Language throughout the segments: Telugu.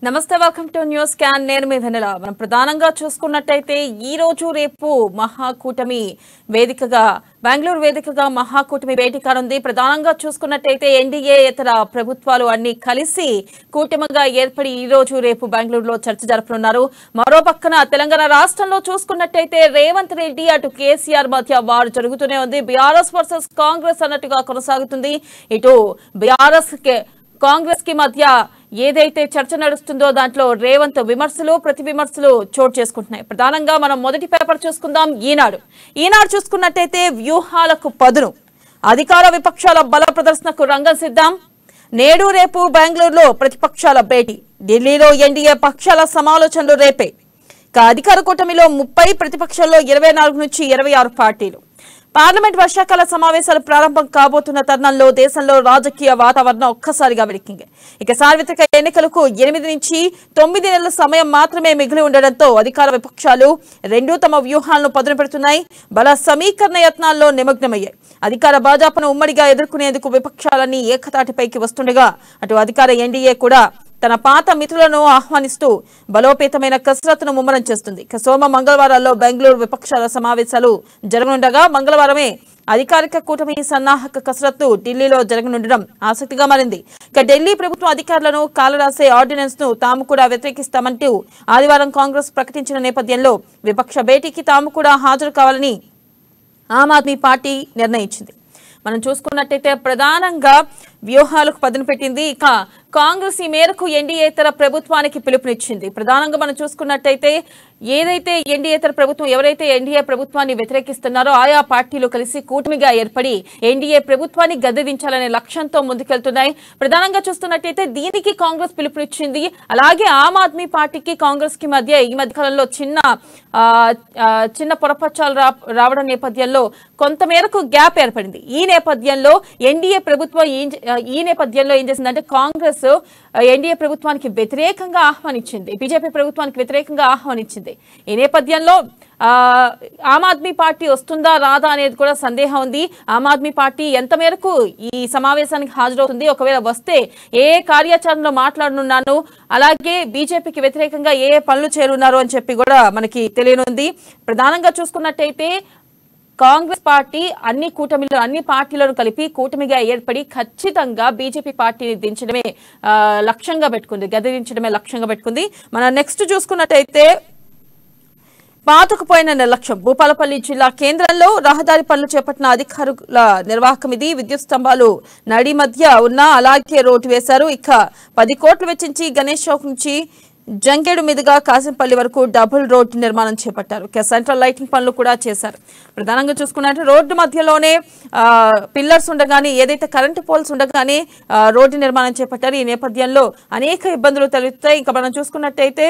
నమస్తే వెల్కమ్ టు న్యూస్ క్యాన్ నేను మీ వెన్నెల మనం ప్రధానంగా చూసుకున్నట్టయితే ఈ రోజు రేపు మహాకూటమి వేదికగా బెంగళూరు వేదికగా మహాకూటమి భేటీ కానుంది ప్రధానంగా చూసుకున్నట్టయితే ఎన్డీఏ ఇతర ప్రభుత్వాలు అన్ని కలిసి కూటమిగా ఏర్పడి ఈ రోజు రేపు బెంగళూరులో చర్చ జరపనున్నారు మరో పక్కన తెలంగాణ రాష్ట్రంలో చూసుకున్నట్టయితే రేవంత్ రెడ్డి అటు కేసీఆర్ మధ్య వారు జరుగుతూనే ఉంది బీఆర్ఎస్ వర్సెస్ కాంగ్రెస్ అన్నట్టుగా కొనసాగుతుంది ఇటు బీఆర్ఎస్ కాంగ్రెస్ కి మధ్య ఏదైతే చర్చ నడుస్తుందో దాంట్లో రేవంత్ విమర్శలు ప్రతి విమర్శలు చోటు చేసుకుంటున్నాయి ప్రధానంగా మనం మొదటి పేపర్ చూసుకుందాం ఈనాడు ఈనాడు చూసుకున్నట్టయితే వ్యూహాలకు పదును అధికార విపక్షాల బల ప్రదర్శనకు రంగం సిద్ధం నేడు రేపు బెంగళూరులో ప్రతిపక్షాల భేటీ ఢిల్లీలో ఎన్డీఏ పక్షాల సమాలోచనలు రేపే ఇక అధికార కూటమిలో ముప్పై ప్రతిపక్షాల్లో ఇరవై నాలుగు నుంచి ఇరవై ఆరు పార్టీలు పార్లమెంట్ వర్షాకాల సమావేశాలు ప్రారంభం కాబోతున్న తరుణంలో దేశంలో రాజకీయ వాతావరణం ఒక్కసారిగా వెలికింది ఇక సార్వత్రిక ఎన్నికలకు ఎనిమిది నుంచి తొమ్మిది నెలల సమయం మాత్రమే మిగిలి ఉండడంతో అధికార విపక్షాలు రెండూ తమ వ్యూహాలను పదును పెడుతున్నాయి బల సమీకరణ యత్నాల్లో నిమగ్నమయ్యాయి అధికార భాజపాను ఉమ్మడిగా ఎదుర్కొనేందుకు విపక్షాలన్నీ ఏకతాటిపైకి వస్తుండగా అటు అధికార ఎన్డీఏ కూడా తన పాత మిత్రులను ఆహ్వానిస్తూ బలోపేతమైన కసరత్తును ముమ్మరం చేస్తుంది ఇక సోమ మంగళవారాల్లో బెంగళూరు విపక్షాల సమావేశాలు జరగనుండగా మంగళవారమే అధికారిక కూటమి సన్నాహక కసరత్తు ఢిల్లీలో జరగనుండడం ఆసక్తిగా మారింది ఇక ఢిల్లీ ప్రభుత్వం అధికారులను కాలరాసే ఆర్డినెన్స్ ను తాము కూడా వ్యతిరేకిస్తామంటూ ఆదివారం కాంగ్రెస్ ప్రకటించిన నేపథ్యంలో విపక్ష భేటీకి తాము కూడా హాజరు కావాలని ఆమ్ ఆద్మీ పార్టీ నిర్ణయించింది మనం చూసుకున్నట్టయితే ప్రధానంగా వ్యూహాలకు పదును పెట్టింది ఇక కాంగ్రెస్ ఈ మేరకు ఎన్డీఏతర ప్రభుత్వానికి పిలుపునిచ్చింది ప్రధానంగా మనం చూసుకున్నట్టయితే ఏదైతే ఎన్డీఏతర ప్రభుత్వం ఎవరైతే ఎన్డీఏ ప్రభుత్వాన్ని వ్యతిరేకిస్తున్నారో ఆయా పార్టీలు కలిసి కూటమిగా ఏర్పడి ఎన్డీఏ ప్రభుత్వాన్ని గద్దెదించాలనే లక్ష్యంతో ముందుకెళ్తున్నాయి ప్రధానంగా చూస్తున్నట్టయితే దీనికి కాంగ్రెస్ పిలుపునిచ్చింది అలాగే ఆమ్ ఆద్మీ పార్టీకి కాంగ్రెస్ కి మధ్య ఈ మధ్య కాలంలో చిన్న ఆ, ఆ, చిన్న పొరపచ్చాలు రా రావడం నేపథ్యంలో కొంతమేరకు గ్యాప్ ఏర్పడింది ఈ నేపథ్యంలో ఎన్డీఏ ప్రభుత్వం ఏం చే- ఈ నేపథ్యంలో ఏం చేసిందంటే కాంగ్రెస్ ఎన్డీఏ ప్రభుత్వానికి వ్యతిరేకంగా ఆహ్వానించింది బీజేపీ ప్రభుత్వానికి వ్యతిరేకంగా ఆహ్వానించింది ఈ నేపథ్యంలో ఆ, ఆమ్ ఆద్మీ పార్టీ వస్తుందా రాదా అనేది కూడా సందేహం ఉంది ఆమ్ ఆద్మీ పార్టీ ఎంత మేరకు ఈ సమావేశానికి హాజరవుతుంది ఒకవేళ వస్తే ఏ ఏ కార్యాచరణలో మాట్లాడనున్నాను అలాగే బీజేపీకి వ్యతిరేకంగా ఏ ఏ పనులు చేరున్నారు అని చెప్పి కూడా మనకి తెలియనుంది ప్రధానంగా చూసుకున్నట్టయితే కాంగ్రెస్ పార్టీ అన్ని కూటమిలో అన్ని పార్టీలను కలిపి కూటమిగా ఏర్పడి ఖచ్చితంగా బీజేపీ పార్టీని దించడమే ఆ, లక్ష్యంగా పెట్టుకుంది గది దించడమే లక్ష్యంగా పెట్టుకుంది మనం నెక్స్ట్ చూసుకున్నట్టయితే పాతుకుపోయిన నిర్లక్ష్యం భూపాలపల్లి జిల్లా కేంద్రంలో రహదారి పనులు చేపట్టిన అధికారుల నిర్వాహకం ఇది విద్యుత్ స్తంభాలు నడి మధ్య ఉన్న అలాగే రోడ్డు వేశారు ఇక పది కోట్లు వెచ్చించి గణేష్ చౌక్ నుంచి జంగేడు మీదుగా కాసింపల్లి వరకు డబుల్ రోడ్డు నిర్మాణం చేపట్టారు ఇక సెంట్రల్ లైటింగ్ పనులు కూడా చేశారు ప్రధానంగా చూసుకున్నట్టు రోడ్డు మధ్యలోనే ఆ, పిల్లర్స్ ఉండగానే ఏదైతే కరెంటు పోల్స్ ఉండగానే ఆ, రోడ్డు నిర్మాణం చేపట్టారు ఈ నేపథ్యంలో అనేక ఇబ్బందులు తలెత్తాయి ఇంకా మనం చూసుకున్నట్టయితే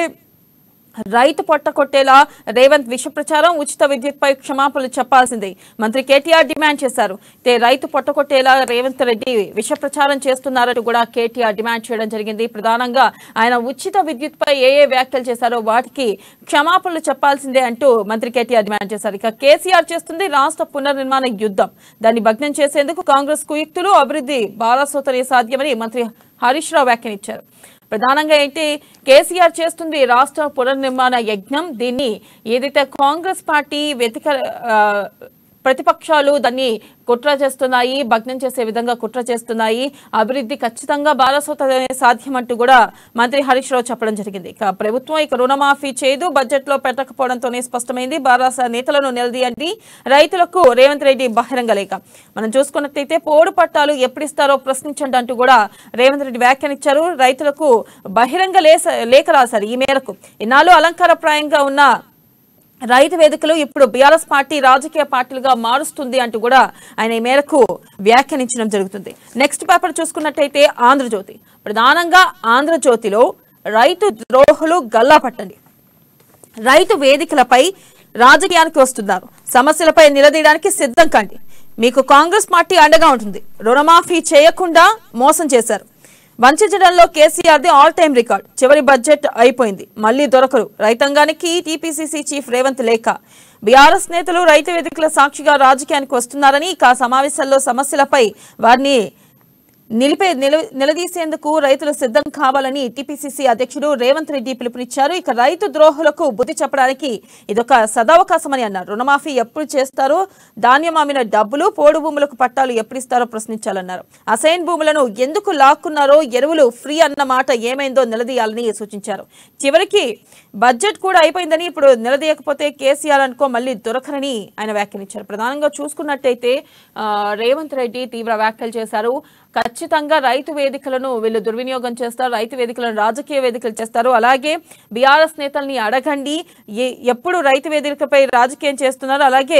రైతు పొట్ట కొట్టేలా రేవంత్ విష ప్రచారం ఉచిత విద్యుత్పై క్షమాపణలు చెప్పాల్సిందే మంత్రి కేటీఆర్ డిమాండ్ చేశారు అయితే రైతు పొట్ట కొట్టేలా రేవంత్ రెడ్డి విష ప్రచారం చేస్తున్నారంటూ కూడా కేటీఆర్ డిమాండ్ చేయడం జరిగింది ప్రధానంగా ఆయన ఉచిత విద్యుత్పై ఏ ఏ వ్యాఖ్యలు చేశారో వాటికి క్షమాపణలు చెప్పాల్సిందే అంటూ మంత్రి కేటీఆర్ డిమాండ్ చేశారు ఇక కేసీఆర్ చేస్తుంది రాష్ట్ర పునర్నిర్మాణ యుద్ధం దాన్ని భగ్నం చేసేందుకు కాంగ్రెస్ కుయుక్తులు అభివృద్ధి బాలసోతరే సాధ్యమని మంత్రి హరీష్ రావు వ్యాఖ్యానించారు ప్రధానంగా ఏంటి కేసీఆర్ చేస్తుంది రాష్ట్ర పునర్నిర్మాణ యజ్ఞం దీన్ని ఏదైతే కాంగ్రెస్ పార్టీ వ్యతిక ఆ, ప్రతిపక్షాలు దాన్ని కుట్ర చేస్తున్నాయి భగ్నం చేసే విధంగా కుట్ర చేస్తున్నాయి అభివృద్ధి ఖచ్చితంగా బాలసోతనే సాధ్యమంటూ కూడా మంత్రి హరీష్ రావు చెప్పడం జరిగింది ఇక ప్రభుత్వం ఇక రుణమాఫీ చేయదు బడ్జెట్ లో పెట్టకపోవడంతోనే స్పష్టమైంది బారాస నేతలను నిలదీయండి రైతులకు రేవంత్ రెడ్డి బహిరంగ లేఖ మనం చూసుకున్నట్లయితే పోడు పట్టాలు ఎప్పుడు ఇస్తారో ప్రశ్నించండి అంటూ కూడా రేవంత్ రెడ్డి వ్యాఖ్యానించారు రైతులకు బహిరంగ లేస- లేఖ రాశారు ఈ మేరకు ఇన్నాళ్ళు అలంకారప్రాయంగా ఉన్న రైతు వేదికలు ఇప్పుడు బీఆర్ఎస్ పార్టీ రాజకీయ పార్టీలుగా మారుస్తుంది అంటూ కూడా ఆయన ఈ మేరకు వ్యాఖ్యానించడం జరుగుతుంది నెక్స్ట్ పేపర్ చూసుకున్నట్టయితే ఆంధ్రజ్యోతి ప్రధానంగా ఆంధ్రజ్యోతిలో రైతు ద్రోహులు గల్లా పట్టండి రైతు వేదికలపై రాజకీయానికి వస్తున్నారు సమస్యలపై నిలదీయడానికి సిద్ధం కండి మీకు కాంగ్రెస్ పార్టీ అండగా ఉంటుంది రుణమాఫీ చేయకుండా మోసం చేశారు వంచడంలో కేసీఆర్ది ఆల్ టైం రికార్డ్ చివరి బడ్జెట్ అయిపోయింది మళ్లీ దొరకరు రైతాంగానికి టీపీసీసీ చీఫ్ రేవంత్ లేఖ బీఆర్ఎస్ నేతలు రైతు వేదికల సాక్షిగా రాజకీయానికి వస్తున్నారని ఇక ఆ సమావేశాల్లో సమస్యలపై వారిని నిలిపే నిల నిలదీసేందుకు రైతులు సిద్ధం కావాలని టీపీసీసీ అధ్యక్షుడు రేవంత్ రెడ్డి పిలుపునిచ్చారు ఇక రైతు ద్రోహులకు బుద్ధి చెప్పడానికి ఇదొక సదవకాశమని అన్నారు రుణమాఫీ ఎప్పుడు చేస్తారో ధాన్యం అమ్మిన డబ్బులు పోడు భూములకు పట్టాలు ఎప్పుడు ఇస్తారో ప్రశ్నించాలన్నారు అసైన్ భూములను ఎందుకు లాక్కున్నారో ఎరువులు ఫ్రీ అన్న మాట ఏమైందో నిలదీయాలని సూచించారు చివరికి బడ్జెట్ కూడా అయిపోయిందని ఇప్పుడు నిలదీయకపోతే కేసీఆర్ అనుకో మళ్ళీ దొరకరని ఆయన వ్యాఖ్యానించారు ప్రధానంగా చూసుకున్నట్టయితే ఆ, రేవంత్ రెడ్డి తీవ్ర వ్యాఖ్యలు చేశారు ఖచ్చితంగా రైతు వేదికలను వీళ్ళు దుర్వినియోగం చేస్తారు రైతు వేదికలను రాజకీయ వేదికలు చేస్తారు అలాగే బీఆర్ఎస్ నేతల్ని అడగండి ఏ- ఎప్పుడు రైతు వేదికపై రాజకీయం చేస్తున్నారు అలాగే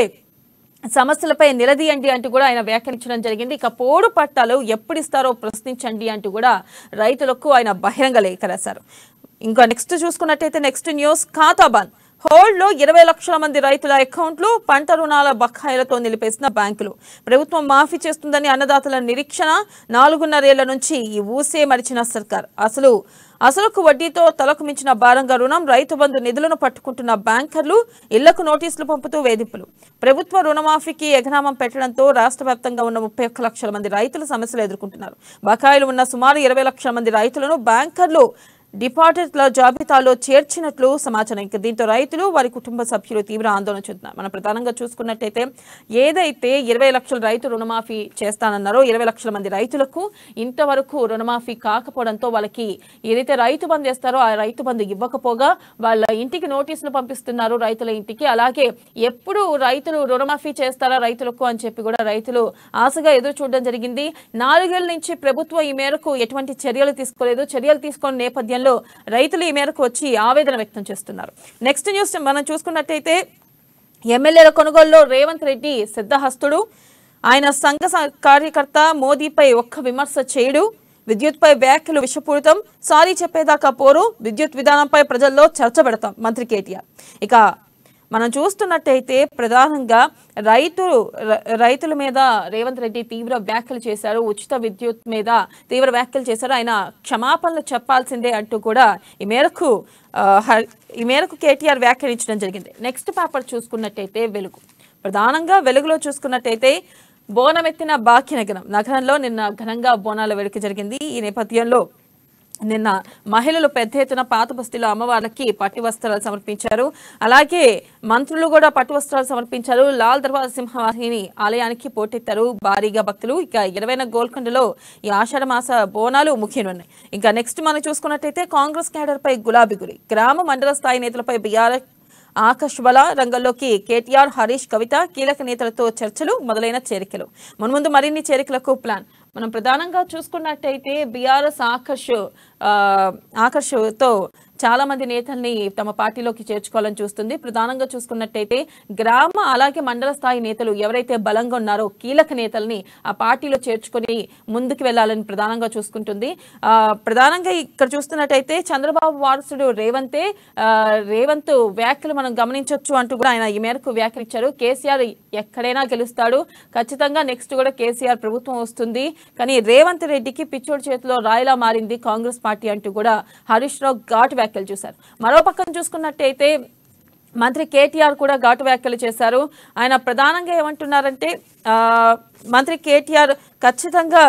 సమస్యలపై నిలదీయండి అంటూ కూడా ఆయన వ్యాఖ్యానించడం జరిగింది ఇక పోడు పట్టాలు ఎప్పుడు ఇస్తారో ప్రశ్నించండి అంటూ కూడా రైతులకు ఆయన బహిరంగ లేఖ రాశారు ఇంకా నెక్స్ట్ చూసుకున్నట్టయితే నెక్స్ట్ న్యూస్ ఖాతా బంద్ హోల్డ్ లో ఇరవై లక్షల మంది రైతుల అకౌంట్లు పంట రుణాల బకాయిలతో నిలిపేసిన బ్యాంకులు ప్రభుత్వం మాఫీ చేస్తుందని అన్నదాతల నిరీక్షణ నాలుగున్నరేళ్ల నుంచి ఈ ఊసే మరిచిన సర్కార్ అసలు అసలుకు వడ్డీతో తలకు మించిన భారంగా రుణం రైతు బంధు నిధులను పట్టుకుంటున్న బ్యాంకర్లు ఇళ్లకు నోటీసులు పంపుతూ వేధింపులు ప్రభుత్వ రుణమాఫీకి ఎగనామం పెట్టడంతో రాష్ట్ర వ్యాప్తంగా ఉన్న ముప్పై ఒక్క లక్షల మంది రైతులు సమస్యలు ఎదుర్కొంటున్నారు బకాయిలు ఉన్న సుమారు ఇరవై లక్షల మంది రైతులను బ్యాంకర్లు డిపాజిట్ల జాబితాలో చేర్చినట్లు సమాచారం ఇంకా దీంతో రైతులు వారి కుటుంబ సభ్యులు తీవ్ర ఆందోళన చెందుతున్నారు మనం ప్రధానంగా చూసుకున్నట్టయితే ఏదైతే ఇరవై లక్షల రైతు రుణమాఫీ చేస్తానన్నారో ఇరవై లక్షల మంది రైతులకు ఇంతవరకు రుణమాఫీ కాకపోవడంతో వాళ్ళకి ఏదైతే రైతు బంధు చేస్తారో ఆ రైతు బంధు ఇవ్వకపోగా వాళ్ళ ఇంటికి నోటీసులు పంపిస్తున్నారు రైతుల ఇంటికి అలాగే ఎప్పుడు రైతులు రుణమాఫీ చేస్తారా రైతులకు అని చెప్పి కూడా రైతులు ఆశగా ఎదురు చూడడం జరిగింది నాలుగేళ్ల నుంచి ప్రభుత్వం ఈ మేరకు ఎటువంటి చర్యలు తీసుకోలేదు చర్యలు తీసుకున్న నేపథ్యంలో రైతులు ఈ మేరకు వచ్చి ఆవేదన వ్యక్తం చేస్తున్నారు నెక్స్ట్ న్యూస్ మనం చూసుకున్నట్టయితే ఎమ్మెల్యేల కొనుగోలులో రేవంత్ రెడ్డి సిద్ధహస్తుడు ఆయన సంఘ స- కార్యకర్త మోదీపై ఒక్క విమర్శ చేయడు విద్యుత్పై వ్యాఖ్యలు విషపూరితం సారీ చెప్పేదాకా పోరు విద్యుత్ విధానంపై ప్రజల్లో చర్చ పెడతాం మంత్రి కేటీఆర్ ఇక మనం చూస్తున్నట్టయితే ప్రధానంగా రైతులు ర- రైతుల మీద రేవంత్ రెడ్డి తీవ్ర వ్యాఖ్యలు చేశారు ఉచిత విద్యుత్ మీద తీవ్ర వ్యాఖ్యలు చేశారు ఆయన క్షమాపణలు చెప్పాల్సిందే అంటూ కూడా ఈ మేరకు ఆ, హ- ఈ మేరకు కేటీఆర్ వ్యాఖ్యానించడం జరిగింది నెక్స్ట్ పేపర్ చూసుకున్నట్టయితే వెలుగు ప్రధానంగా వెలుగులో చూసుకున్నట్టయితే బోనమెత్తిన భాగ్యనగరం నగరంలో నిన్న ఘనంగా బోనాల వేడుక జరిగింది ఈ నేపథ్యంలో నిన్న మహిళలు పెద్ద ఎత్తున పాత బస్తీలో అమ్మవార్లకి పట్టు వస్త్రాలు సమర్పించారు అలాగే మంత్రులు కూడా పట్టు వస్త్రాలు సమర్పించారు లాల్ దర్వాజ సింహవాహిని ఆలయానికి పోటెత్తారు భారీగా భక్తులు ఇక ఇరవైన గోల్కొండలో ఈ ఆషాఢ మాస బోనాలు ముఖ్యమైనవి ఇంకా నెక్స్ట్ మనం చూసుకున్నట్టయితే కాంగ్రెస్ క్యాడర్ పై గులాబీ గురి గ్రామ మండల స్థాయి నేతలపై బీఆర్ఎస్ ఆకాష్ బల రంగంలోకి కేటీఆర్ హరీష్ కవిత కీలక నేతలతో చర్చలు మొదలైన చేరికలు మున్ముందు మరిన్ని చేరికలకు ప్లాన్ మనం ప్రధానంగా చూసుకున్నట్టయితే బీఆర్ఎస్ ఆకర్ష్ ఆ, ఆకర్ష్తో చాలా మంది నేతల్ని తమ పార్టీలోకి చేర్చుకోవాలని చూస్తుంది ప్రధానంగా చూసుకున్నట్టయితే గ్రామ అలాగే మండల స్థాయి నేతలు ఎవరైతే బలంగా ఉన్నారో కీలక నేతల్ని ఆ పార్టీలో చేర్చుకొని ముందుకు వెళ్లాలని ప్రధానంగా చూసుకుంటుంది ఆ, ప్రధానంగా ఇక్కడ చూస్తున్నట్టయితే చంద్రబాబు వారసుడు రేవంతే ఆ, రేవంత్ వ్యాఖ్యలు మనం గమనించవచ్చు అంటూ కూడా ఆయన ఈ మేరకు వ్యాఖ్యలిచ్చారు కేసీఆర్ ఎక్కడైనా గెలుస్తాడు ఖచ్చితంగా నెక్స్ట్ కూడా కేసీఆర్ ప్రభుత్వం వస్తుంది కానీ రేవంత్ రెడ్డికి పిచ్చోడి చేతిలో రాయిలా మారింది కాంగ్రెస్ పార్టీ అంటూ కూడా హరీష్ రావు ఘాటు వ్యాఖ్యలు చేశారు మరో పక్కన చూసుకున్నట్టయితే మంత్రి కేటీఆర్ కూడా ఘాటు వ్యాఖ్యలు చేశారు ఆయన ప్రధానంగా ఏమంటున్నారంటే ఆ, మంత్రి కేటీఆర్ ఖచ్చితంగా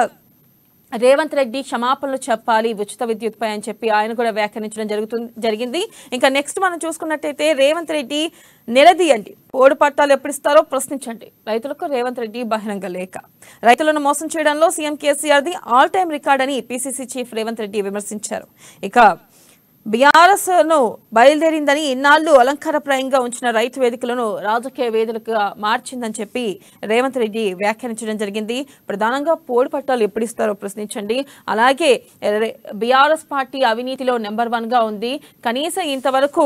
రేవంత్ రెడ్డి క్షమాపణలు చెప్పాలి ఉచిత విద్యుత్పై అని చెప్పి ఆయన కూడా వ్యాఖ్యానించడం జరుగుతుంది జరిగింది ఇంకా నెక్స్ట్ మనం చూసుకున్నట్టయితే రేవంత్ రెడ్డి నిలదీయండి ఓడు పట్టాలు ఎప్పుడు ఇస్తారో ప్రశ్నించండి రైతులకు రేవంత్ రెడ్డి బహిరంగ లేఖ రైతులను మోసం చేయడంలో సీఎం కేసీఆర్ది ఆల్ టైమ్ రికార్డ్ అని పీసీసీ చీఫ్ రేవంత్ రెడ్డి విమర్శించారు ఇక బీఆర్ఎస్ ను బయలుదేరిందని ఇన్నాళ్లు అలంకారప్రాయంగా ఉంచిన రైతు వేదికలను రాజకీయ వేదికగా మార్చిందని చెప్పి రేవంత్ రెడ్డి వ్యాఖ్యానించడం జరిగింది ప్రధానంగా పోడు పట్టాలు ఎప్పుడు ఇస్తారో ప్రశ్నించండి అలాగే బీఆర్ఎస్ పార్టీ అవినీతిలో నెంబర్ వన్ గా ఉంది కనీసం ఇంతవరకు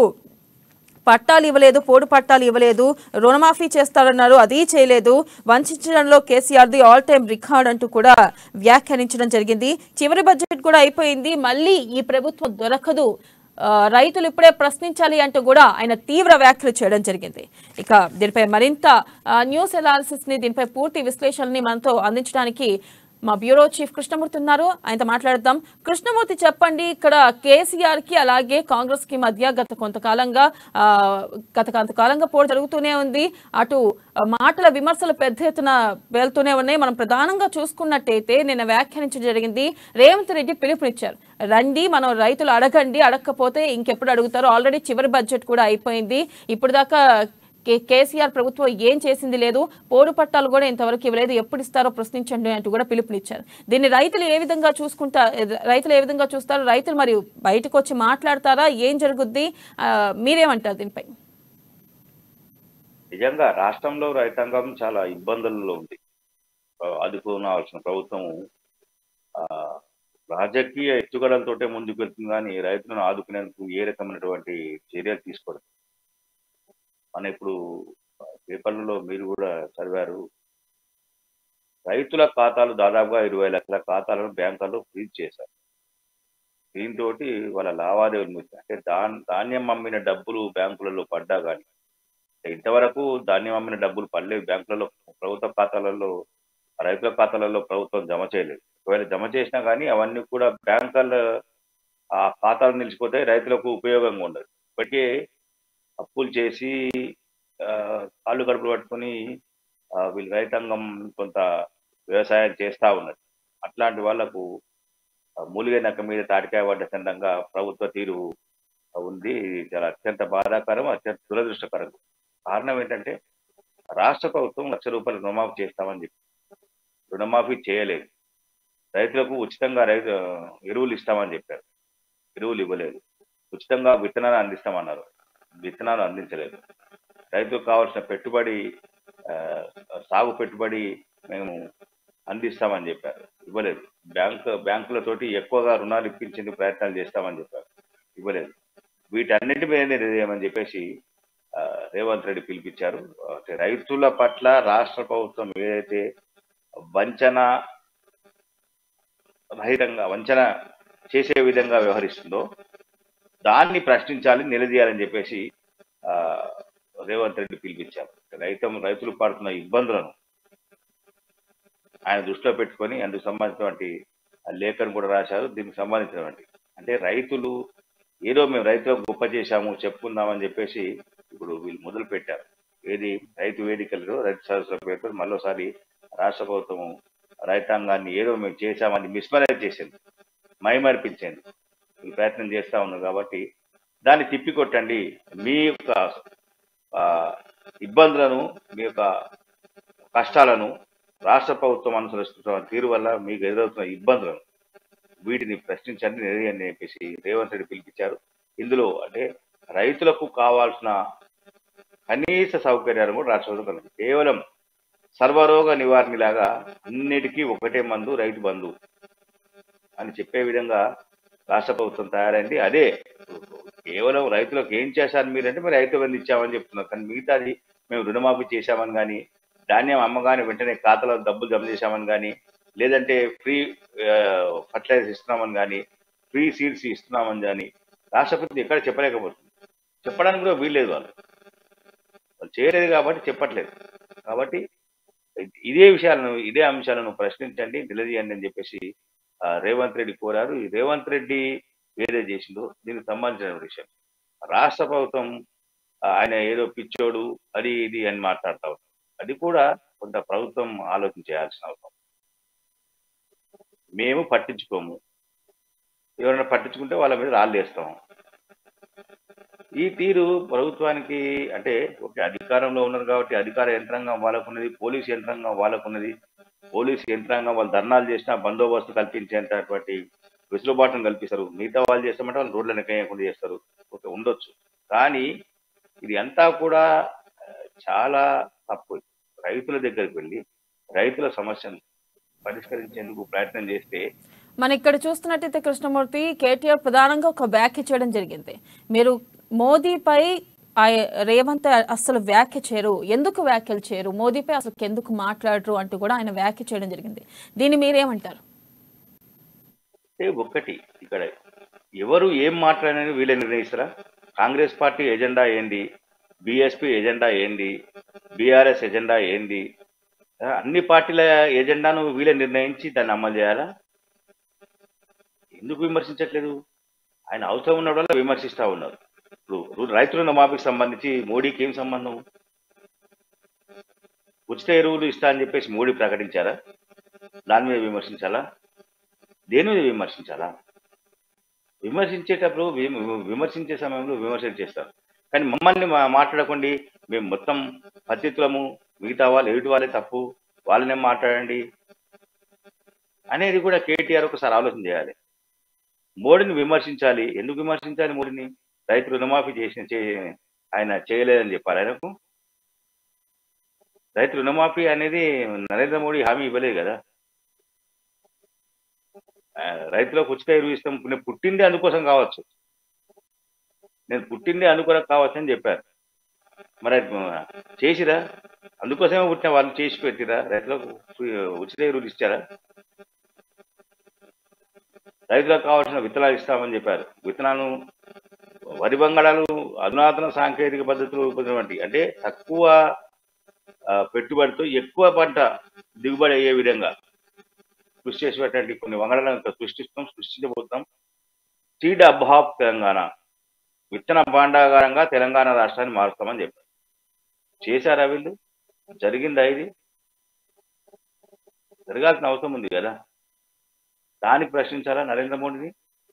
పట్టాలు ఇవ్వలేదు పోడు పట్టాలు ఇవ్వలేదు రుణమాఫీ చేస్తారన్నారు అది చేయలేదు వంచడంలో కేసీఆర్ది ఆల్ టైమ్ రికార్డ్ అంటూ కూడా వ్యాఖ్యానించడం జరిగింది చివరి బడ్జెట్ కూడా అయిపోయింది మళ్ళీ ఈ ప్రభుత్వం దొరకదు ఆ, రైతులు ఇప్పుడే ప్రశ్నించాలి అంటూ కూడా ఆయన తీవ్ర వ్యాఖ్యలు చేయడం జరిగింది ఇక దీనిపై మరింత ఆ, న్యూస్ ఎనాలిసిస్ ని దీనిపై పూర్తి విశ్లేషణని మనతో అందించడానికి మా బ్యూరో చీఫ్ కృష్ణమూర్తి ఉన్నారు ఆయనతో మాట్లాడదాం కృష్ణమూర్తి చెప్పండి ఇక్కడ కేసీఆర్ కి అలాగే కాంగ్రెస్ కి మధ్య గత కొంతకాలంగా ఆ, గత కొంతకాలంగా పోటీ జరుగుతూనే ఉంది అటు ఆ, మాటల విమర్శలు పెద్ద ఎత్తున వెళ్తూనే ఉన్నాయి మనం ప్రధానంగా చూసుకున్నట్టయితే నిన్న వ్యాఖ్యానించడం జరిగింది రేవంత్ రెడ్డి పిలుపునిచ్చారు రండి మనం రైతులు అడగండి అడగకపోతే ఇంకెప్పుడు అడుగుతారు ఆల్రెడీ చివరి బడ్జెట్ కూడా అయిపోయింది ఇప్పుడు దాకా కే- కేసీఆర్ ప్రభుత్వం ఏం చేసింది లేదు పోడు పట్టాలు కూడా ఇంతవరకు ఇవ్వలేదు ఎప్పుడు ఇస్తారో ప్రశ్నించండి అంటూ కూడా పిలుపునిచ్చారు దీన్ని రైతులు ఏ విధంగా చూసుకుంటా రైతులు ఏ విధంగా చూస్తారు రైతులు మరి బయటకు వచ్చి మాట్లాడతారా ఏం జరుగుద్ది ఆ, మీరేమంటారు దీనిపై నిజంగా రాష్ట్రంలో రైతాంగం చాలా ఇబ్బందుల్లో ఉంది ఆ, ఆదుకోవాల్సిన ప్రభుత్వం ఆ, రాజకీయ ఎత్తుగడలతోటే ముందుకు వెళ్తుంది కానీ రైతులను ఆదుకునేందుకు ఏ రకమైనటువంటి చర్యలు తీసుకోవడం మన ఇప్పుడు ఆ, పేపర్లలో మీరు కూడా చదివారు రైతుల ఖాతాలు దాదాపుగా ఇరవై లక్షల ఖాతాలను బ్యాంకుల్లో ఫ్రీజ్ చేశారు దీంతో వాళ్ళ లావాదేవీలు మూసి- అంటే ధాన్ ధాన్యం అమ్మిన డబ్బులు బ్యాంకులలో పడ్డా కానీ ఇంతవరకు ధాన్యం అమ్మిన డబ్బులు పడలేదు బ్యాంకులలో ప్రభుత్వ ఖాతాలలో రైతుల ఖాతాలలో ప్రభుత్వం జమ చేయలేదు ఒకవేళ జమ చేసినా కానీ అవన్నీ కూడా బ్యాంకుల ఆ ఖాతాలు నిలిచిపోతే రైతులకు ఉపయోగంగా ఉండదు ఇప్పటికే అప్పులు చేసి ఆ, కాళ్ళు కడుపులు పట్టుకొని ఆ, వీళ్ళు రైతాంగం కొంత వ్యవసాయం చేస్తా ఉన్నారు అట్లాంటి వాళ్లకు మూలిగే నక్క మీద తాటికాయ పడ్డ చందంగా ప్రభుత్వ తీరు ఉంది ఇది చాలా అత్యంత బాధాకరం అత్యంత దురదృష్టకరం కారణం ఏంటంటే రాష్ట్ర ప్రభుత్వం లక్ష రూపాయలు రుణమాఫీ చేస్తామని చెప్పి రుణమాఫీ చేయలేదు రైతులకు ఉచితంగా రైతు ఎరువులు ఇస్తామని చెప్పారు ఎరువులు ఇవ్వలేదు ఉచితంగా విత్తనాలు అందిస్తామన్నారు విత్తనాలు అందించలేదు రైతులకు కావాల్సిన పెట్టుబడి ఆ, సాగు పెట్టుబడి మేము అందిస్తామని చెప్పారు ఇవ్వలేదు బ్యాంక్ బ్యాంకులతోటి ఎక్కువగా రుణాలు ఇప్పించేందుకు ప్రయత్నాలు చేస్తామని చెప్పారు ఇవ్వలేదు వీటన్నిటి మీద నిర్ణయం చెప్పేసి ఆ, రేవంత్ రెడ్డి పిలిపించారు అంటే రైతుల పట్ల రాష్ట్ర ప్రభుత్వం ఏదైతే వంచన రహితంగా వంచన చేసే విధంగా వ్యవహరిస్తుందో దాన్ని ప్రశ్నించాలి నిలదీయాలని చెప్పేసి ఆ, రేవంత్ రెడ్డి పిలిపించారు రైతం రైతులు పడుతున్న ఇబ్బందులను ఆయన దృష్టిలో పెట్టుకొని అందుకు సంబంధించినటువంటి లేఖను కూడా రాశారు దీనికి సంబంధించినటువంటి అంటే రైతులు ఏదో మేము రైతులకు గొప్ప చేశాము చెప్పుకుందామని చెప్పేసి ఇప్పుడు వీళ్ళు మొదలు పెట్టారు ఏది రైతు వేదికలలో రైతు సదస్సుల పేరుతో మరోసారి రాష్ట్ర ప్రభుత్వం రైతాంగాన్ని ఏదో మేము చేశామని మిస్మరైజ్ చేసింది మైమర్పించింది ఈ ప్రయత్నం చేస్తా ఉన్నారు కాబట్టి దాన్ని తిప్పికొట్టండి మీ యొక్క ఆ, ఇబ్బందులను మీ యొక్క కష్టాలను రాష్ట్ర ప్రభుత్వం అనుసరిస్తున్న తీరు వల్ల మీకు ఎదురవుతున్న ఇబ్బందులను వీటిని ప్రశ్నించండి నిలదీయండి అని చెప్పేసి రేవంత్ రెడ్డి పిలిపించారు ఇందులో అంటే రైతులకు కావాల్సిన కనీస సౌకర్యాలు కూడా రాష్ట్ర ప్రభుత్వం కల్పిస్తుంది. కేవలం సర్వరోగ నివారణలాగా అన్నిటికీ ఒకటే మందు రైతు బంధు అని చెప్పే విధంగా రాష్ట్ర ప్రభుత్వం తయారైంది అదే కేవలం రైతులకు ఏం చేశారు మీరంటే మీరు రైతు బంధు ఇచ్చామని చెప్తున్నారు కానీ మిగతాది మేము రుణమాఫీ చేశామని కానీ ధాన్యం అమ్మగానే వెంటనే ఖాతాలో డబ్బులు జమ చేశామని కానీ లేదంటే ఫ్రీ ఫర్టిలైజర్స్ ఇస్తున్నామని కానీ ఫ్రీ సీడ్స్ ఇస్తున్నామని కానీ రాష్ట్రపతి ఎక్కడ చెప్పలేకపోతుంది చెప్పడానికి కూడా వీల్లేదు వాళ్ళు వాళ్ళు చేయలేదు కాబట్టి చెప్పట్లేదు కాబట్టి ఇదే విషయాలను ఇదే అంశాలను ప్రశ్నించండి నిలదీయండి అని చెప్పేసి ఆ, రేవంత్ రెడ్డి కోరారు ఈ రేవంత్ రెడ్డి ఏదో చేసిందో దీనికి సంబంధించిన విషయం రాష్ట్ర ప్రభుత్వం ఆ, ఆయన ఏదో పిచ్చోడు అది ఇది అని మాట్లాడుతూ ఉంటారు అది కూడా కొంత ప్రభుత్వం ఆలోచన చేయాల్సిన అవసరం మేము పట్టించుకోము ఎవరైనా పట్టించుకుంటే వాళ్ళ మీద రాళ్ళు వేస్తాము ఈ తీరు ప్రభుత్వానికి అంటే ఒక అధికారంలో ఉన్నారు కాబట్టి అధికార యంత్రాంగం వాళ్ళకున్నది పోలీస్ యంత్రాంగం వాళ్ళకున్నది పోలీస్ యంత్రాంగం వాళ్ళు ధర్నాలు చేసినా బందోబస్తు కల్పించేటటువంటి వెసులుబాటును కల్పిస్తారు మిగతా వాళ్ళు చేస్తామంటే వాళ్ళు రోడ్ల నెక్కకుండా చేస్తారు ఓకే ఉండొచ్చు కానీ ఇది అంతా కూడా ఆ, చాలా తప్పు రైతుల దగ్గరికి వెళ్ళి రైతుల సమస్యను పరిష్కరించేందుకు ప్రయత్నం చేస్తే మనం ఇక్కడ చూస్తున్నట్టయితే కృష్ణమూర్తి కేటీఆర్ ప్రధానంగా ఒక వ్యాఖ్య చేయడం జరిగింది మీరు మోదీపై ఆయ- రేవంత్ అసలు వ్యాఖ్య చేయరు ఎందుకు వ్యాఖ్యలు చేయరు మోదీపై అసలు ఎందుకు మాట్లాడరు అంటూ కూడా ఆయన వ్యాఖ్య చేయడం జరిగింది దీన్ని మీరేమంటారు అంటే ఒక్కటి ఇక్కడ ఎవరు ఏం మాట్లాడినని వీళ్ళే నిర్ణయిస్తారా కాంగ్రెస్ పార్టీ ఎజెండా ఏంది బీఎస్పీ ఎజెండా ఏంది బీఆర్ఎస్ ఎజెండా ఏంది ఆ, అన్ని పార్టీల ఎజెండాను వీళ్ళే నిర్ణయించి దాన్ని అమలు చేయాలా ఎందుకు విమర్శించట్లేదు ఆయన అవసరం ఉన్న వల్ల విమర్శిస్తా ఉన్నారు ఇప్పుడు రైతు రుణమాఫీకి సంబంధించి మోడీకి ఏం సంబంధం ఉచిత ఎరువులు ఇస్తా అని చెప్పేసి మోడీ ప్రకటించారా దాని మీద విమర్శించాలా దేని మీద విమర్శించాలా విమర్శించేటప్పుడు విమ- విమర్శించే సమయంలో విమర్శన చేస్తారు కానీ మమ్మల్ని మా- మాట్లాడకండి మేము మొత్తం పద్ధతులము మిగతా వాళ్ళు ఎదుటి వాళ్ళే తప్పు వాళ్ళనే మాట్లాడండి అనేది కూడా కేటీఆర్ ఒకసారి ఆలోచన చేయాలి మోడీని విమర్శించాలి ఎందుకు విమర్శించాలి మోడీని రైతు రుణమాఫీ చేసిన చే- ఆయన చేయలేదని చెప్పాలి ఆయనకు రైతు రుణమాఫీ అనేది నరేంద్ర మోడీ హామీ ఇవ్వలేదు కదా ఆ, రైతులకు ఉచిత ఎరువు ఇస్తాం నేను పుట్టింది అందుకోసం కావచ్చు నేను పుట్టింది అందుకోసం కావచ్చు అని చెప్పారు మరి అది, ఆ, చేసిరా అందుకోసమే పుట్టిన వాళ్ళు చేసి పెట్టిరా రైతులకు ఉచిత ఎరువులు ఇచ్చారా రైతులకు కావాల్సిన విత్తనాలు ఇస్తామని చెప్పారు విత్తనాలు వరి బంగాళాలు అధునాతన సాంకేతిక పద్ధతులు ఉపయోగించినటువంటి అంటే తక్కువ ఆ, పెట్టుబడితో ఎక్కువ పంట దిగుబడి అయ్యే విధంగా కృషి చేసేటువంటి కొన్ని వంగడాలను ఇంకా సృష్టిస్తాం సృష్టించబోతున్నాం సీడ్ హబ్ ఆఫ్ తెలంగాణ విత్తన భాండాగారంగా తెలంగాణ రాష్ట్రాన్ని మారుస్తామని చెప్పారు చేశారా వీళ్ళు జరిగిందా ఇది జరగాల్సిన అవసరం ఉంది కదా దానికి ప్రశ్నించాలా నరేంద్ర మోడీని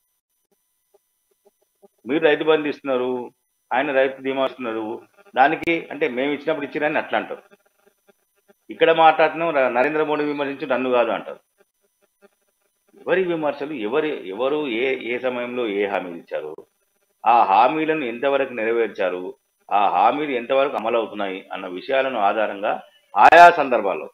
మీరు రైతు బంధు ఇస్తున్నారు ఆయన రైతు బీమా ఇస్తున్నారు దానికి అంటే మేము ఇచ్చినప్పుడు ఇచ్చిరని అట్లా అంటారు ఇక్కడ మాట్లాడుతున్నాం ర- నరేంద్ర మోడీ విమర్శించి నన్ను కాదు అంటారు ఎవరి విమర్శలు ఎవరి ఎవరు ఏ ఏ సమయంలో ఏ హామీలు ఇచ్చారు ఆ హామీలను ఎంతవరకు నెరవేర్చారు ఆ హామీలు ఎంతవరకు అమలు అవుతున్నాయి అన్న విషయాలను ఆధారంగా ఆయా సందర్భాల్లో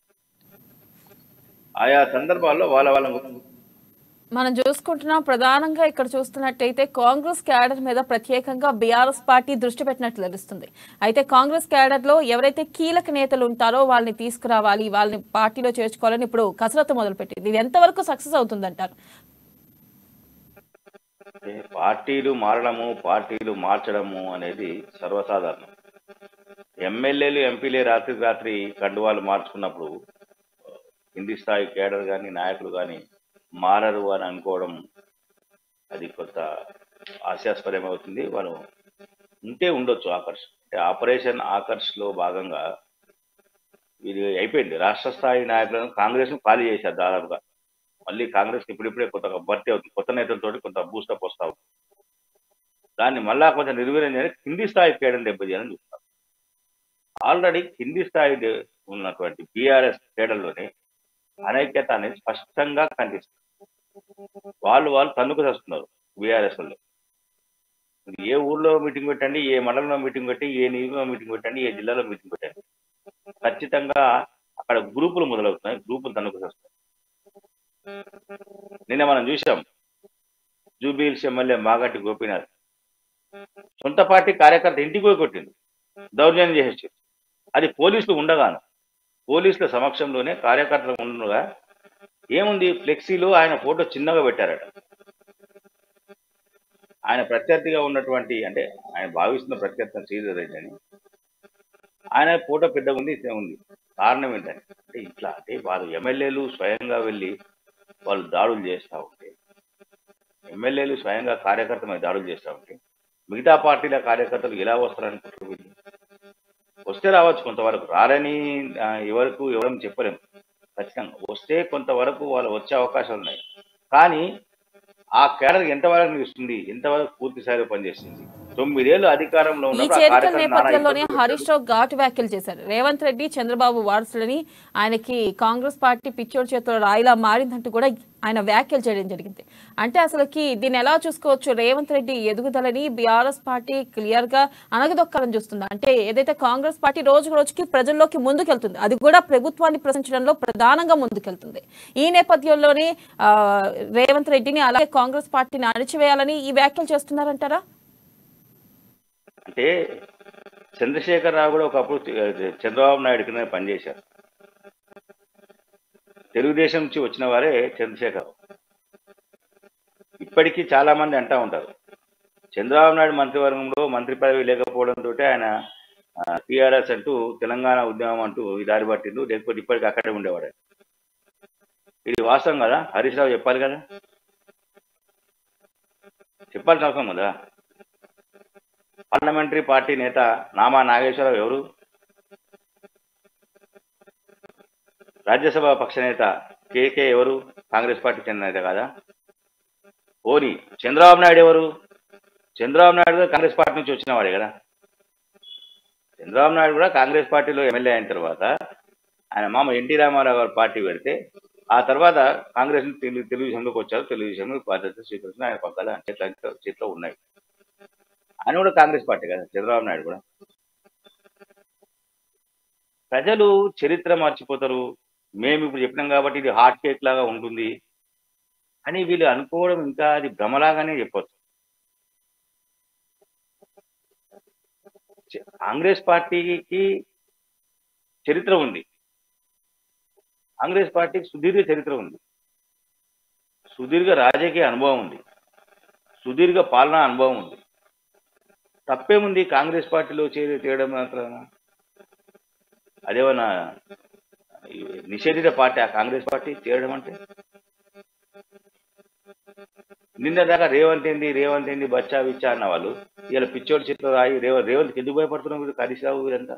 ఆయా సందర్భాల్లో వాళ్ళ వాళ్ళ మనం చూసుకుంటున్నాం ప్రధానంగా ఇక్కడ చూస్తున్నట్టయితే కాంగ్రెస్ క్యాడర్ మీద ప్రత్యేకంగా బీఆర్ఎస్ పార్టీ దృష్టి పెట్టినట్లు తెలుస్తుంది అయితే కాంగ్రెస్ క్యాడర్ లో ఎవరైతే కీలక నేతలు ఉంటారో వాళ్ళని తీసుకురావాలి వాళ్ళని పార్టీలో చేర్చుకోవాలని ఇప్పుడు కసరత్తు మొదలుపెట్టింది ఇది ఎంతవరకు సక్సెస్ అవుతుందంటారు అంటే పార్టీలు మారడము పార్టీలు మార్చడము అనేది సర్వసాధారణం ఎమ్మెల్యేలు ఎంపీలే రాత్రి రాత్రి కండువాలు మార్చుకున్నప్పుడు కింది స్థాయి కేడర్ కానీ నాయకులు కానీ మారరు అని అనుకోవడం అది కొంత హాస్యాస్పదం అవుతుంది వాళ్ళు ఉంటే ఉండొచ్చు ఆకర్ష్ అంటే ఆపరేషన్ ఆకర్ష్లో భాగంగా ఇది అయిపోయింది రాష్ట్ర స్థాయి నాయకులను కాంగ్రెస్ ను ఖాళీ చేశారు దాదాపుగా మళ్ళీ కాంగ్రెస్ ఇప్పుడిప్పుడే కొత్తగా భర్తీ అవుతుంది కొత్త నేతలతో కొంత బూస్టప్ వస్తా ఉంది దాన్ని మళ్ళా కొంచెం నిర్వీర్యం చేయాలి కింది స్థాయి కేడర్ దెబ్బతీయాలని చూస్తారు ఆల్రెడీ కింది స్థాయి దే- ఉన్నటువంటి బీఆర్ఎస్ కేడర్లోనే అనైక్యత అనేది స్పష్టంగా కనిపిస్తుంది వాళ్ళు వాళ్ళు తన్నుకు చేస్తున్నారు బీఆర్ఎస్ వాళ్ళు మీరు ఏ ఊర్లో మీటింగ్ పెట్టండి ఏ మండలంలో మీటింగ్ పెట్టి ఏ నియోజకవర్గంలో మీటింగ్ పెట్టండి ఏ జిల్లాలో మీటింగ్ పెట్టండి ఖచ్చితంగా అక్కడ గ్రూపులు మొదలవుతున్నాయి గ్రూపులు తన్నుకు చేస్తున్నాయి నిన్న మనం చూసాం జూబిల్స్ ఎమ్మెల్యే మాగంటి గోపీనాథ్ సొంత పార్టీ కార్యకర్త ఇంటికి పోయి కొట్టింది దౌర్జన్యం చేసేసి అది పోలీసులు ఉండగాను పోలీసుల సమక్షంలోనే కార్యకర్తలు ఉండగా ఏముంది ఫ్లెక్సీలో ఆయన ఫోటో చిన్నగా పెట్టారట ఆయన ప్రత్యర్థిగా ఉన్నటువంటి అంటే ఆయన భావిస్తున్న ప్రత్యర్థి శ్రీధర్ రెడ్డి అని ఆయన ఫోటో పెద్దగా ఉంది ఇదే ఉంది కారణం ఏంటంటే అంటే ఇట్లా అంటే వాళ్ళు ఎమ్మెల్యేలు స్వయంగా వెళ్ళి వాళ్ళు దాడులు చేస్తూ ఉంటే ఎమ్మెల్యేలు స్వయంగా కార్యకర్త మీద దాడులు చేస్తూ ఉంటే మిగతా పార్టీల కార్యకర్తలు ఎలా వస్తారనుకుంటారు వీళ్ళు వస్తే రావచ్చు కొంతవరకు రారని ఆ, ఎవరికి ఎవరని చెప్పలేము ఖచ్చితంగా వస్తే కొంతవరకు వాళ్ళు వచ్చే అవకాశాలు ఉన్నాయి కానీ ఆ కేడర్ ఎంతవరకు నిలుస్తుంది ఎంతవరకు పూర్తి స్థాయిలో పనిచేస్తుంది తొమ్మిదేళ్ళు అధికారంలో ఈ ఉన్నప్పుడు ఆ చేరికల కార్యకర్తలు నానా నేపథ్యంలోనే ఇబ్బందులు హరీష్ రావు ఘాటు వ్యాఖ్యలు చేశారు రేవంత్ రెడ్డి చంద్రబాబు వారసులని ఆయనకి కాంగ్రెస్ పార్టీ పిచ్చోడి చేతిలో రాయిలా మారిందంటూ కూడా ఆయన వ్యాఖ్యలు చేయడం జరిగింది అంటే అసలుకి దీన్ని ఎలా చూసుకోవచ్చు రేవంత్ రెడ్డి ఎదుగుదలని బీఆర్ఎస్ పార్టీ క్లియర్ గా అనగదొక్కాలని చూస్తుంది అంటే ఏదైతే కాంగ్రెస్ పార్టీ రోజు రోజుకి ప్రజల్లోకి ముందుకెళ్తుంది అది కూడా ప్రభుత్వాన్ని ప్రశ్నించడంలో ప్రధానంగా ముందుకెళ్తుంది ఈ నేపథ్యంలోనే ఆ, రేవంత్ రెడ్డిని అలాగే కాంగ్రెస్ పార్టీని అణిచివేయాలని ఈ వ్యాఖ్యలు చేస్తున్నారంటారా అంటే చంద్రశేఖర్ రావు కూడా ఒకప్పుడు చ- చంద్రబాబు నాయుడు కింద పనిచేశారు తెలుగుదేశం నుంచి వచ్చిన వారే చంద్రశేఖర్ రావు ఇప్పటికీ చాలా మంది అంటా ఉంటారు చంద్రబాబు నాయుడు మంత్రివర్గంలో మంత్రి పదవి లేకపోవడంతో ఆయన టిఆర్ఎస్ అంటూ తెలంగాణ ఉద్యమం అంటూ ఈ దారి పట్టిండు లేకపోతే ఇప్పటికీ అక్కడే ఉండేవాడు ఆయన. ఇది వాస్తవం కదా హరీష్ రావు చెప్పాలి కదా చెప్పాల్సిన అవసరం కదా పార్లమెంటరీ పార్టీ నేత నామా నాగేశ్వరరావు ఎవరు రాజ్యసభ పక్ష నేత కేకే ఎవరు కాంగ్రెస్ పార్టీ చెందిన నేత కదా ఓని చంద్రబాబు నాయుడు ఎవరు చంద్రబాబు నాయుడు కూడా కాంగ్రెస్ పార్టీ నుంచి వచ్చిన వాడే కదా చంద్రబాబు నాయుడు కూడా కాంగ్రెస్ పార్టీలో ఎమ్మెల్యే అయిన తర్వాత ఆయన మామ ఎన్టీ రామారావు గారు పార్టీ పెడితే ఆ తర్వాత కాంగ్రెస్ నుంచి తెలుగు తెలుగుదేశంలోకి వచ్చారు తెలుగుదేశంలో బాధ్యత స్వీకరించిన ఆయన పక్కన చేతిలో చేతిలో ఉన్నాయి ఆయన కూడా కాంగ్రెస్ పార్టీ కదా చంద్రబాబు నాయుడు కూడా ప్రజలు చరిత్ర మర్చిపోతారు మేము ఇప్పుడు చెప్పినాం కాబట్టి ఇది హాట్ కేక్ లాగా ఉంటుంది అని వీళ్ళు అనుకోవడం ఇంకా అది భ్రమలాగానే చెప్పొచ్చు చ- కాంగ్రెస్ పార్టీకి చరిత్ర ఉంది కాంగ్రెస్ పార్టీకి సుదీర్ఘ చరిత్ర ఉంది సుదీర్ఘ రాజకీయ అనుభవం ఉంది సుదీర్ఘ పాలనా అనుభవం ఉంది తప్పేముంది కాంగ్రెస్ పార్టీలో చేరి చేయడం మాత్రాన అదేమన్నా ఈ నిషేధిత పార్టీ ఆ కాంగ్రెస్ పార్టీ చేరడం అంటే నిన్న దాకా రేవంత్ ఏంది రేవంత్ ఏంది బచ్చా బిచ్చా అన్న వాళ్ళు ఇలా పిచ్చోడి చేతిలో రాయి రేవంత్ రేవంత్ ఎందుకు భయపడుతున్నాం మీరు హరీష్ రావు వీరంతా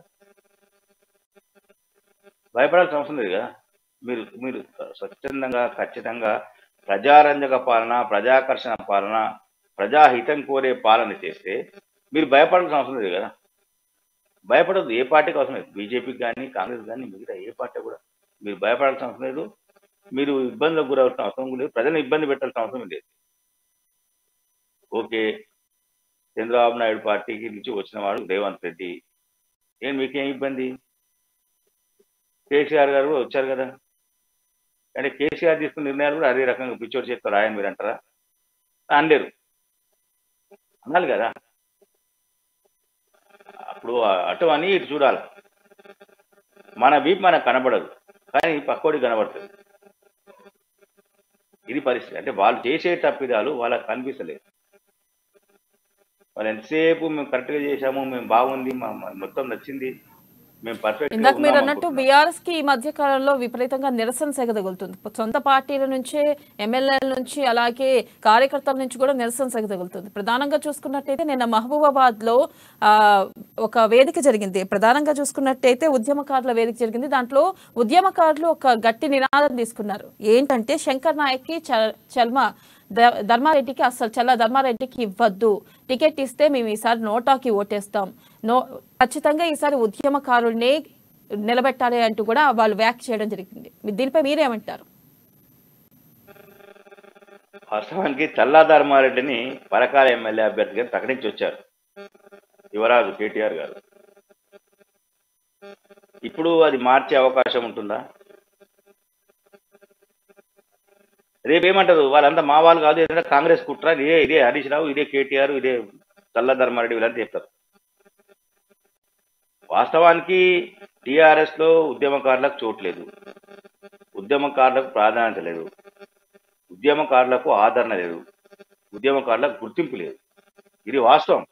భయపడాల్సిన అవసరం లేదు కదా మీరు మీరు స్వచ్ఛందంగా ఖచ్చితంగా ప్రజారంజక పాలన ప్రజాకర్షణ పాలన ప్రజాహితం కోరే పాలన చేస్తే మీరు భయపడాల్సిన అవసరం లేదు కదా భయపడదు ఏ పార్టీకి అవసరం లేదు బీజేపీకి కానీ కాంగ్రెస్ కానీ మిగతా ఏ పార్టీ కూడా మీరు భయపడాల్సిన అవసరం లేదు మీరు ఇబ్బందులకు గురవలసిన అవసరం లేదు ప్రజలను ఇబ్బంది పెట్టాల్సిన అవసరం లేదు ఓకే చంద్రబాబు నాయుడు పార్టీకి నుంచి వచ్చిన వాడు రేవంత్ రెడ్డి ఏం మీకేం ఇబ్బంది కేసీఆర్ గారు కూడా వచ్చారు కదా అంటే కేసీఆర్ తీసుకున్న నిర్ణయాలు కూడా అదే రకంగా పిచ్చోడి చేస్తారు రాయని మీరు అంటారా అనలేరు అనాలి కదా అప్పుడు అటు అని ఇటు చూడాలి మన వీపు మనకు కనబడదు కానీ పక్కోడికి కనబడుతుంది ఇది పరిస్థితి అంటే వాళ్ళు చేసే తప్పిదాలు వాళ్ళకి కనిపిస్తలేదు వాళ్ళు ఎంతసేపు మేము కరెక్ట్ గా చేశాము మేము బాగుంది మా మా- మొత్తం నచ్చింది మేము పర్ఫెక్ట్ ఇందాక మీరు అన్నట్టు బీఆర్ఎస్ కి ఈ మధ్య కాలంలో విపరీతంగా నిరసన సెగ తగులుతుంది సొంత పార్టీల నుంచే ఎమ్మెల్యేల నుంచి అలాగే కార్యకర్తల నుంచి కూడా నిరసన సెగ తగులుతుంది ప్రధానంగా చూసుకున్నట్టయితే నిన్న మహబూబాబాద్ లో ఆ, ఒక వేదిక జరిగింది ప్రధానంగా చూసుకున్నట్టయితే ఉద్యమకారుల వేదిక జరిగింది దాంట్లో ఉద్యమకారులు ఒక గట్టి నినాదం తీసుకున్నారు ఏంటంటే శంకర్ నాయక్ కి చ- చల్మ ద- ధర్మారెడ్డికి అసలు చల్ల ధర్మారెడ్డికి ఇవ్వద్దు టికెట్ ఇస్తే మేము ఈసారి నోటాకి ఓటేస్తాం నో ఖచ్చితంగా ఈసారి ఉద్యమకారుల్ని నిలబెట్టాలి అంటూ కూడా వాళ్ళు వ్యాఖ్య చేయడం జరిగింది మీ- దీనిపై మీరేమంటారు వాస్తవానికి చల్లా ధర్మారెడ్డిని పరకాల ఎమ్మెల్యే అభ్యర్థిగా ప్రకటించి వచ్చారు యువరాజు కేటీఆర్ గారు ఇప్పుడు అది మార్చే అవకాశం ఉంటుందా రేపేమంటారు వాళ్ళంతా మా వాళ్ళు కాదు ఏదంటే కాంగ్రెస్ కుట్ర ఇదే ఇదే హరీష్ రావు ఇదే కేటీఆర్ ఇదే చల్ల ధర్మారెడ్డి వీళ్ళంతా చెప్తారు వాస్తవానికి టిఆర్ఎస్ లో ఉద్యమకారులకు చోటు లేదు ఉద్యమకారులకు ప్రాధాన్యత లేదు ఉద్యమకారులకు ఆదరణ లేదు ఉద్యమకారులకు గుర్తింపు లేదు ఇది వాస్తవం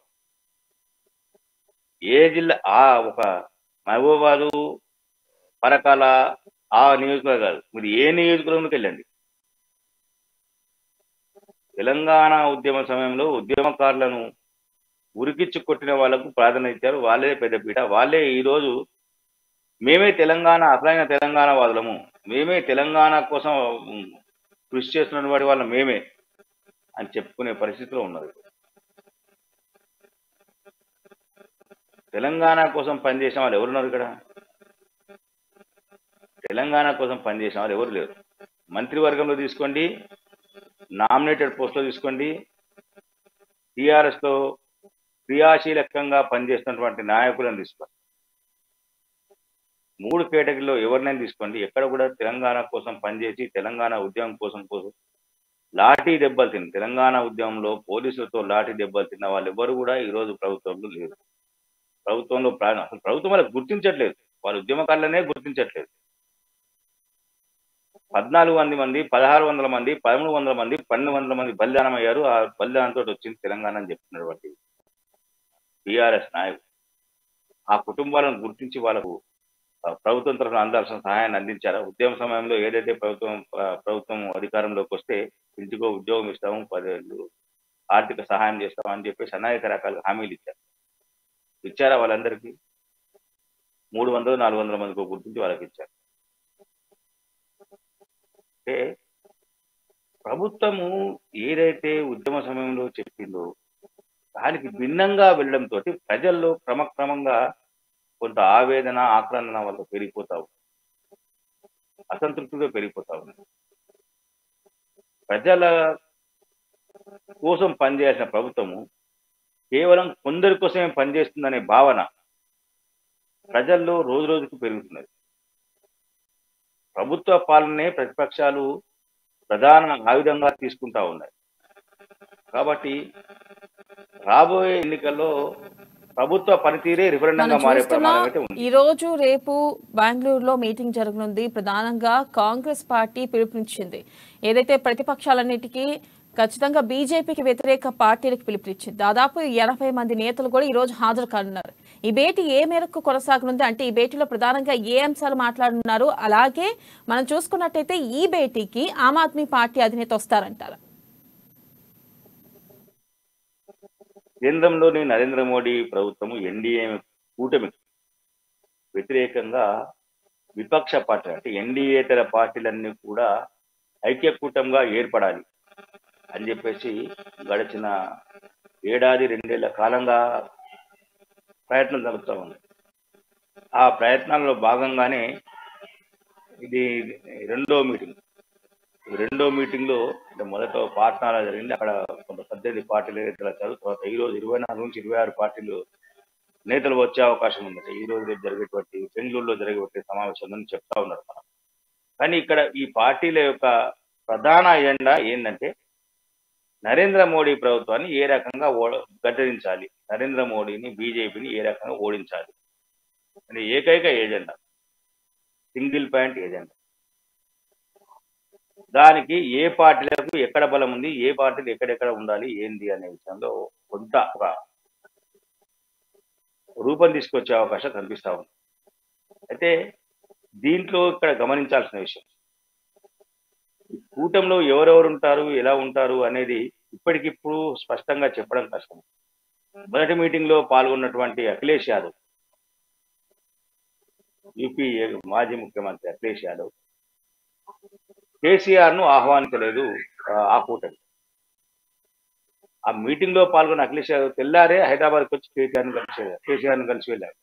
ఏ జిల్లా ఆ ఒక మహబూబాబాదు పరకాల ఆ నియోజకవర్గాలు మీరు ఏ నియోజకవర్గంలోకి వెళ్ళండి తెలంగాణ ఉద్యమ సమయంలో ఉద్యమకారులను ఉరికిచ్చి కొట్టిన వాళ్లకు ప్రాధాన్యత ఇచ్చారు వాళ్ళే పెద్దపీట వాళ్ళే ఈరోజు మేమే తెలంగాణ అసలైన తెలంగాణ వాదులము మేమే తెలంగాణ కోసం ఉమ్, కృషి చేస్తున్న వాడి వాళ్ళ మేమే అని చెప్పుకునే పరిస్థితిలో ఉన్నారు తెలంగాణ కోసం పనిచేసిన వాళ్ళు ఎవరున్నారు ఇక్కడ తెలంగాణ కోసం పనిచేసిన వాళ్ళు ఎవరు లేరు మంత్రివర్గంలో తీసుకోండి నామినేటెడ్ పోస్ట్లో తీసుకోండి టీఆర్ఎస్ లో క్రియాశీలకంగా పనిచేస్తున్నటువంటి నాయకులను తీసుకోండి మూడు కేటగిరీలో ఎవరినైనా తీసుకోండి ఎక్కడ కూడా తెలంగాణ కోసం పనిచేసి తెలంగాణ ఉద్యమం కోసం కోసం లాఠీ దెబ్బలు తిన్న తెలంగాణ ఉద్యమంలో పోలీసులతో లాఠీ దెబ్బలు తిన్న వాళ్ళు ఎవరు కూడా ఈ రోజు ప్రభుత్వంలో లేరు ప్రభుత్వంలో ప్రాణం అసలు ప్రభుత్వం వాళ్ళకి గుర్తించట్లేదు వాళ్ళ ఉద్యమకారులనే గుర్తించట్లేదు పద్నాలుగు వంద మంది పదహారు వందల మంది పదమూడు వందల మంది పన్నెండు వందల మంది బలిదానం అయ్యారు ఆ బలిదానంతో వచ్చింది తెలంగాణ అని చెప్తున్నటువంటి బీఆర్ఎస్ నాయకుడు ఆ కుటుంబాలను గుర్తించి వాళ్ళకు ఆ, ప్రభుత్వం తరఫున అందాల్సిన సహాయాన్ని అందించారా ఉద్యమ సమయంలో ఏదైతే ప్రభుత్వం ఆ, ప్రభుత్వం అధికారంలోకి వస్తే ఇంటికో ఉద్యోగం ఇస్తాము పదేళ్ళు ఆర్థిక సహాయం చేస్తాము అని చెప్పేసి అనేక రకాల హామీలు ఇచ్చారు ఇచ్చారా వాళ్ళందరికీ మూడు వందలు నాలుగు వందల మందికి గుర్తించి వాళ్ళకి ఇచ్చారు అంటే ప్రభుత్వము ఏదైతే ఉద్యమ సమయంలో చెప్పిందో దానికి భిన్నంగా వెళ్ళడంతో ప్రజల్లో క్రమక్రమంగా కొంత ఆవేదన ఆక్రందన వల్ల పెరిగిపోతావు అసంతృప్తిగా పెరిగిపోతావు ప్రజల కోసం పనిచేయాల్సిన ప్రభుత్వము కేవలం కొందరి కోసమే పనిచేస్తుందనే భావన ప్రజల్లో రోజు రోజుకు పెరుగుతున్నది ప్రభుత్వ పాలనే ప్రతిపక్షాలు ప్రధాన ఆయుధంగా తీసుకుంటా ఉన్నాయి కాబట్టి రాబోయే ఎన్నికల్లో ప్రభుత్వ పనితీరే రిఫరెండంగా మనం మారే చూస్తున్నా ప్రమాదం అయితే ఉంది ఈ రోజు రేపు బెంగళూరులో మీటింగ్ జరగనుంది ప్రధానంగా కాంగ్రెస్ పార్టీ పిలుపునిచ్చింది ఏదైతే ప్రతిపక్షాలన్నిటికీ ఖచ్చితంగా బీజేపీకి వ్యతిరేక పార్టీలకు పిలుపునిచ్చింది దాదాపు ఎనభై మంది నేతలు కూడా ఈ రోజు హాజరు కానున్నారు ఈ భేటీ ఏ మేరకు కొనసాగనుంది అంటే ఈ భేటీలో ప్రధానంగా ఏ అంశాలు మాట్లాడుతున్నారు అలాగే మనం చూసుకున్నట్టయితే ఈ భేటీకి ఆమ్ ఆద్మీ పార్టీ అధినేత వస్తారంటారు కేంద్రంలోని నరేంద్ర మోడీ ప్రభుత్వము ఎన్డీఏ కూటమి వ్యతిరేకంగా విపక్ష పార్టీ అంటే ఎన్డీఏతర పార్టీలన్నీ కూడా ఐక్య కూటంగా ఏర్పడాలి అని చెప్పేసి గడిచిన ఏడాది రెండేళ్ల కాలంగా ప్రయత్నం జరుగుతూ ఉంది ఆ ప్రయత్నాల్లో భాగంగానే ఇది రెండో మీటింగ్ ఈ రెండో మీటింగ్ లో అంటే మొదట పాట్నాలో జరిగింది అక్కడ కొంత పద్దెనిమిది పార్టీలు నేతలు వచ్చారు తర్వాత ఈ రోజు ఇరవై నాలుగు నుంచి ఇరవై ఆరు పార్టీలు నేతలు వచ్చే అవకాశం ఉంది ఈ రోజు రేపు జరిగేటువంటి బెంగళూరులో జరిగేటువంటి సమావేశం అని చెప్తా ఉన్నారు మనం కానీ ఇక్కడ ఈ పార్టీల యొక్క ప్రధాన ఎజెండా ఏంటంటే నరేంద్ర మోడీ ప్రభుత్వాన్ని ఏ రకంగా ఓ గద్దరించాలి నరేంద్ర మోడీని బీజేపీని ఏ రకంగా ఓడించాలి అని ఏకైక ఏజెండా సింగిల్ పాయింట్ ఏజెండా దానికి ఏ పార్టీలకు ఎక్కడ బలం ఉంది ఏ పార్టీలు ఎక్కడెక్కడ ఉండాలి ఏంది అనే విషయంలో కొంత ఒక రూపం తీసుకొచ్చే అవకాశం కనిపిస్తా ఉంది అయితే దీంట్లో ఇక్కడ గమనించాల్సిన విషయం ఈ కూటంలో ఎవరెవరు ఉంటారు ఎలా ఉంటారు అనేది ఇప్పటికిప్పుడు స్పష్టంగా చెప్పడం కష్టం మొదటి మీటింగ్ లో పాల్గొన్నటువంటి అఖిలేష్ యాదవ్ యూపీ మాజీ ముఖ్యమంత్రి అఖిలేష్ యాదవ్ కేసీఆర్ ను ఆహ్వానించలేదు ఆ, ఆ కూటమి ఆ మీటింగ్ లో పాల్గొన్న అఖిలేష్ యాదవ్ తెల్లారే హైదరాబాద్కి వచ్చి కేసీఆర్ ను కలిసి కేసీఆర్ ను కలిసి వెళ్ళారు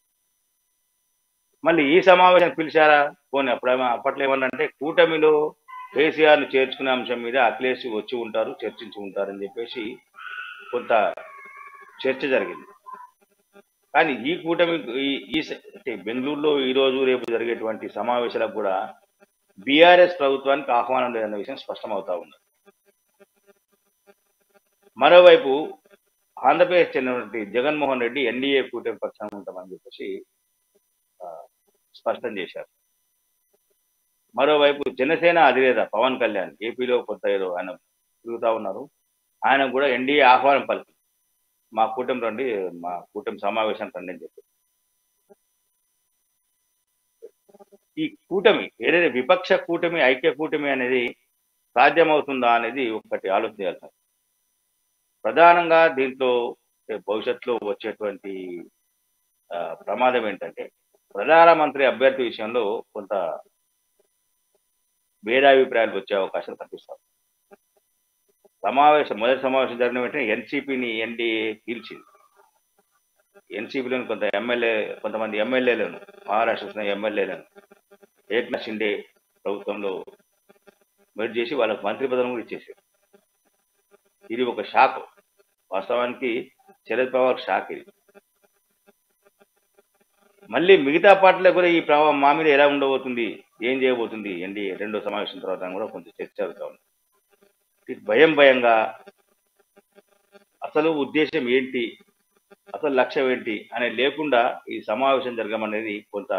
మళ్ళీ ఈ సమావేశం పిలిచారా పోనీ అప్పుడు అప్పట్లో ఏమన్నంటే కూటమిలో కేసీఆర్ ను చేర్చుకునే అంశం మీద అఖిలేష్ వచ్చి ఉంటారు చర్చించి ఉంటారని చెప్పేసి కొంత చర్చ జరిగింది కానీ ఈ కూటమి ఈ ఈ స- అంటే బెంగళూరులో ఈ రోజు రేపు జరిగేటువంటి సమావేశాలకు కూడా బీఆర్ఎస్ ప్రభుత్వానికి ఆహ్వానం లేదన్న విషయం స్పష్టమవుతా ఉంది మరోవైపు ఆంధ్రప్రదేశ్ చెందినటువంటి జగన్మోహన్ రెడ్డి ఎన్డీఏ కూటమి పక్షాన ఉంటామని చెప్పేసి ఆ, స్పష్టం చేశారు మరోవైపు జనసేన అధినేత పవన్ కళ్యాణ్ ఏపీలో కొత్త ఏదో ఆయన తిరుగుతా ఉన్నారు ఆయన కూడా ఎన్డీఏ ఆహ్వానం పలికి మా కూటమి రండి మా కూటమి సమావేశం రండి అని చెప్పి ఈ కూటమి ఏదైతే విపక్ష కూటమి ఐక్య కూటమి అనేది సాధ్యమవుతుందా అనేది ఒకటి ఆలోచించాల్సిన ప్రధానంగా దీంట్లో ఏ, భవిష్యత్తులో వచ్చేటువంటి ఆ, ప్రమాదం ఏంటంటే ప్రధానమంత్రి అభ్యర్థి విషయంలో కొంత భేదాభిప్రాయాలు వచ్చే అవకాశం కనిపిస్తాయి సమావేశం మొదటి సమావేశం జరిగిన వెంటనే ఎన్సీపీని ఎన్డీఏ తీల్చింది ఎన్సీపీలోని కొంత ఎమ్మెల్యే కొంతమంది ఎమ్మెల్యేలను మహారాష్ట్ర చెందిన ఎమ్మెల్యేలను ఏక్నాథ్ షిండే ప్రభుత్వంలో మెర్జ్ చేసి వాళ్ళకి మంత్రి పదవి కూడా ఇచ్చేసారు ఇది ఒక షాక్ వాస్తవానికి శరద్ పవార్ షాక్ ఇది మళ్ళీ మిగతా పార్టీలకు కూడా ఈ ప్రభావం మా మీద ఎలా ఉండబోతుంది ఏం చేయబోతుంది ఎన్డీఏ రెండో సమావేశం తర్వాత అని కూడా కొంచెం చర్చ జరుగుతా ఉంది ఇది భయం భయంగా అసలు ఉద్దేశం ఏంటి అసలు లక్ష్యం ఏంటి అనేది లేకుండా ఈ సమావేశం జరగమనేది కొంత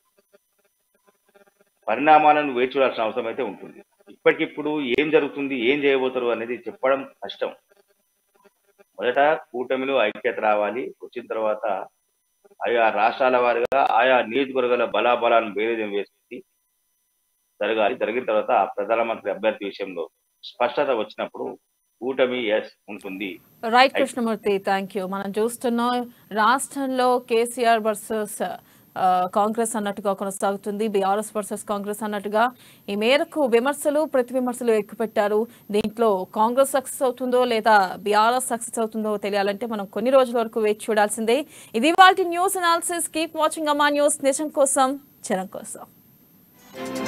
పరిణామాలను వేచి చూడాల్సిన అవసరం అయితే ఉంటుంది ఇప్పటికిప్పుడు ఏం జరుగుతుంది ఏం చేయబోతారు అనేది చెప్పడం కష్టం మొదట కూటమిలో ఐక్యత రావాలి వచ్చిన తర్వాత ఆయా రాష్ట్రాల వారిగా ఆయా నియోజకవర్గాల బలాబలాలను బేరీజం వేసి జరగాలి జరిగిన తర్వాత ఆ ప్రధానమంత్రి అభ్యర్థి విషయంలో స్పష్టత వచ్చినప్పుడు కూటమి ఎస్ ఉంటుంది రైట్ కృష్ణమూర్తి థ్యాంక్ యూ మనం చూస్తున్నాం రాష్ట్రంలో కేసీఆర్ వర్సెస్ కాంగ్రెస్ అన్నట్టుగా కొనసాగుతుంది బీఆర్ఎస్ వర్సెస్ కాంగ్రెస్ అన్నట్టుగా ఈ మేరకు విమర్శలు ప్రతి విమర్శలు ఎక్కుపెట్టారు దీంట్లో కాంగ్రెస్ సక్సెస్ అవుతుందో లేదా బీఆర్ఎస్ సక్సెస్ అవుతుందో తెలియాలంటే మనం కొన్ని రోజుల వరకు వేచి చూడాల్సిందే ఇది వాళ్ళ news analysis keep watching Amma news నిజం కోసం జనం కోసం